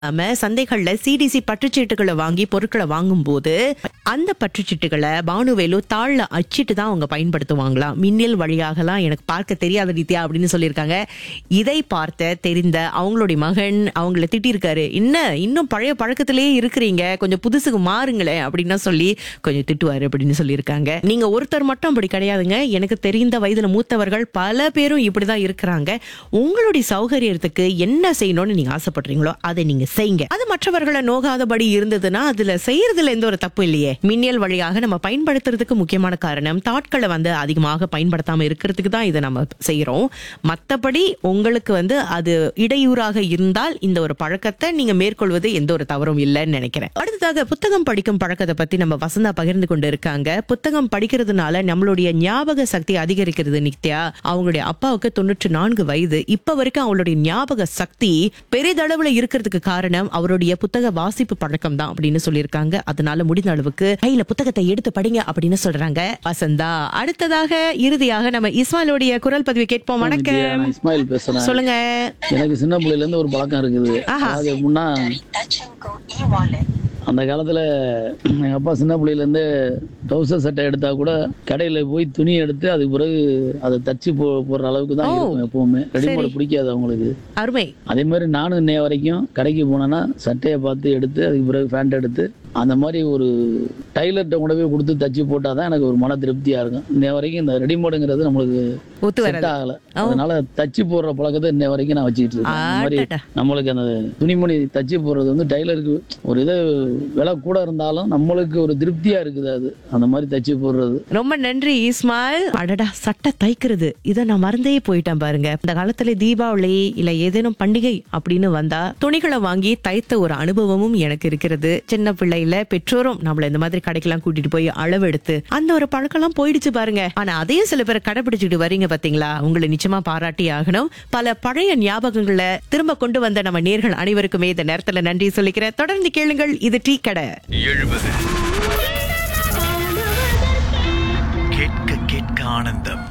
நம்ம சந்தைகள்ல சிடிசி பற்றுச்சீட்டுகளை வாங்கி பொருட்களை வாங்கும்போது அந்த பற்றுச்சீட்டுகளை பானுவேலு தாள்ல அச்சிட்டு தான் அவங்க பயன்படுத்துவாங்களாம் மின்னல் வழியாகலாம் எனக்கு பார்க்க தெரியாத ரீதியா அப்படின்னு சொல்லியிருக்காங்க இதை பார்த்த தெரிந்த அவங்களுடைய மகன் அவங்கள திட்டிருக்காரு என்ன இன்னும் பழைய பழக்கத்திலேயே இருக்கிறீங்க கொஞ்சம் புதுசுக்கு மாறுங்களேன் அப்படின்னு சொல்லி கொஞ்சம் திட்டுவாரு அப்படின்னு சொல்லியிருக்காங்க நீங்க ஒருத்தர் மட்டும் அப்படி கிடையாதுங்க எனக்கு தெரிந்த வயதுல மூத்தவர்கள் பல பேரும் இப்படிதான் இருக்கிறாங்க உங்களுடைய சௌகரியத்துக்கு என்ன செய்யணும்னு நீங்க ஆசைப்படுறீங்களோ அதை நீங்க செய்யுங்க அது மற்றவர்களை நோகாதபடி இருந்ததுன்னா அதுல செய்யறதுல எந்த ஒரு தப்பு இல்லையே மின்னல் வழியாக நம்ம பயன்படுத்துறதுக்கு முக்கியமான காரணம் தாட்களை வந்து அதிகமாக பயன்படுத்தாம இருக்கிறதுக்கு தான் இதை நம்ம செய்யறோம் மத்தபடி உங்களுக்கு வந்து அது இடையூறாக இருந்தால் இந்த ஒரு பழக்கத்தை நீங்க மேற்கொள்வது எந்த ஒரு தவறும் இல்லைன்னு நினைக்கிறேன் அடுத்ததாக புத்தகம் படிக்கும் பழக்கத்தை பத்தி நம்ம வசந்தா பகிர்ந்து கொண்டு இருக்காங்க புத்தகம் படிக்கிறதுனால நம்மளுடைய ஞாபக சக்தி அதிகரிக்கிறது நித்யா அவங்களுடைய அப்பாவுக்கு தொண்ணூற்று நான்கு வயது இப்ப வரைக்கும் அவங்களுடைய ஞாபக சக்தி பெரிதளவுல இருக்கிறதுக்கு காரணம் அவருடைய புத்தக வாசிப்பு பழக்கம் தான் அப்படின்னு சொல்லியிருக்காங்க அதனால முடிந்த அளவுக்கு கையில புத்தகத்தை எடுத்து படிங்க அப்படின்னு சொல்றாங்க வசந்தா அடுத்ததாக இறுதியாக நம்ம இஸ்மாயிலுடைய குரல் பதிவு கேட்போம் வித்யா, வணக்கம் நான் இஸ்மாயில் பேசுறேன் சொல்லுங்க எனக்கு சின்ன பிள்ளையில இருந்து ஒரு பழக்கம் இருக்குது ஆஹா. அது முன்னா Touch and go e-wallet. அந்த காலத்துல எங்க அப்பா சின்ன பிள்ளையில இருந்து டவுசர் சட்டை எடுத்தா கூட கடையில போய் துணி எடுத்து அதுக்கு பிறகு அதை தச்சு போ போடுற அளவுக்கு தான் ஓ. இருக்கும் எப்பவுமே ரெடிமேட் பிடிக்காது அவங்களுக்கு அருமை அதே மாதிரி நானும் இன்னைய வரைக்கும் கடைக்கு போனேன்னா சட்டையை பார்த்து எடுத்து அதுக்கு பிறகு பேண்ட் எடுத்து அந்த மாதிரி ஒரு டைலர்கிட்ட கொண்டு போய் கொடுத்து தச்சு போட்டால் தான் எனக்கு ஒரு மன திருப்தியா இருக்கும் இன்னைய வரைக்கும் இந்த ரெடிமேடுங்கிறது நம்மளுக்கு ஒத்து செட் வராது ஆகல அதனால தச்சு போடுற பழக்கத்தை இன்னைய வரைக்கும் நான் வச்சுக்கிட்டு இருக்கேன் அந்த மாதிரி ஆட்டடா. நம்மளுக்கு அந்த துணிமணி தச்சு போடுறது வந்து டைலருக்கு ஒரு இது விலை கூட இருந்தாலும் நம்மளுக்கு ஒரு திருப்தியா இருக்குது அது அந்த மாதிரி தச்சு போடுறது ரொம்ப நன்றி இஸ்மாயில் அடடா சட்டை தைக்கிறது இதை நான் மறந்தே போயிட்டேன் பாருங்க இந்த காலத்துல தீபாவளி இல்ல ஏதேனும் பண்டிகை அப்படின்னு வந்தா துணிகளை வாங்கி தைத்த ஒரு அனுபவமும் எனக்கு இருக்கிறது சின்ன பிள்ளையில பெற்றோரும் நம்மள இந்த மாதிரி கடைக்கெல்லாம் கூட்டிட்டு போய் அளவெடுத்து அந்த ஒரு பழக்கம்லாம் போயிடுச்சு பாருங்க ஆனா அதையும் சில பேர் கடைபிடிச்சிட்டு வரீங்க பாத்தீங்களா உங்களை நிச்சயமா பாராட்டி ஆகணும் பல பழைய ஞாபகங்களை திரும்ப கொண்டு வந்த நம்ம நேர்கள் அனைவருக்குமே இந்த நேரத்துல நன்றி சொல்லிக்கிறேன் தொடர்ந்து கேளுங்கள் இது டீ கடை எழுபது கேட்க கேட்க ஆனந்தம்